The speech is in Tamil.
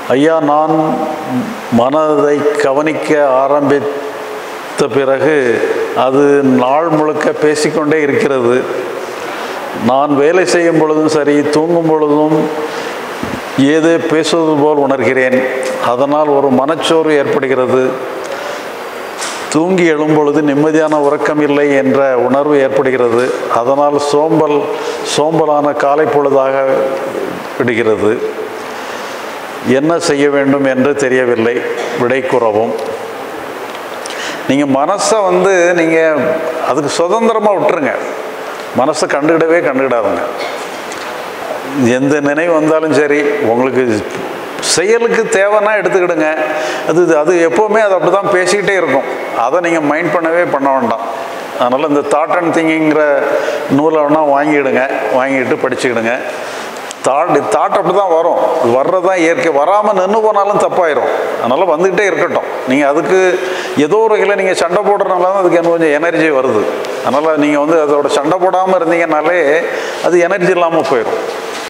ஐயா நான் மனதை கவனிக்க ஆரம்பித்த பிறகு அது நாள் முழுக்க பேசிக்கொண்டே இருக்கிறது நான் வேலை செய்யும் பொழுதும் சரி தூங்கும் பொழுதும் ஏதோ பேசுவது போல் உணர்கிறேன் அதனால் ஒரு மனச்சோர்வு ஏற்படுகிறது தூங்கி எழும்பொழுது நிம்மதியான உறக்கம் இல்லை என்ற உணர்வு ஏற்படுகிறது அதனால் சோம்பல் சோம்பலான காலை பொழுதாக விடுகிறது என்ன செய்ய வேண்டும் என்று தெரியவில்லை விடை கூறவும் நீங்கள் மனசை வந்து நீங்கள் அதுக்கு சுதந்திரமாக விட்டுருங்க மனசை கண்டுக்கிடவே கண்டுக்கிடாதுங்க எந்த நினைவு வந்தாலும் சரி உங்களுக்கு செயலுக்கு தேவைன்னா எடுத்துக்கிடுங்க அது அது எப்போவுமே அது அப்படி தான் பேசிக்கிட்டே இருக்கும் அதை நீங்கள் மைண்ட் பண்ணவே பண்ண வேண்டாம் அதனால் இந்த தாட் அண்ட் திங்கிங்கிற நூலை வேணால் வாங்கிடுங்க வாங்கிட்டு படிச்சுக்கிடுங்க தாட் தாட் அப்படி தான் வரும் அது வர்றதான் இயற்கை வராமல் நின்று போனாலும் தப்பாயிரும் அதனால் வந்துக்கிட்டே இருக்கட்டும் நீங்கள் அதுக்கு ஏதோ ஒரு வகையில் நீங்கள் சண்டை போடுறதுனால தான் அதுக்கு இன்னும் கொஞ்சம் எனர்ஜி வருது அதனால் நீங்கள் வந்து அதோட சண்டை போடாமல் இருந்தீங்கனாலே அது எனர்ஜி இல்லாமல் போயிடும்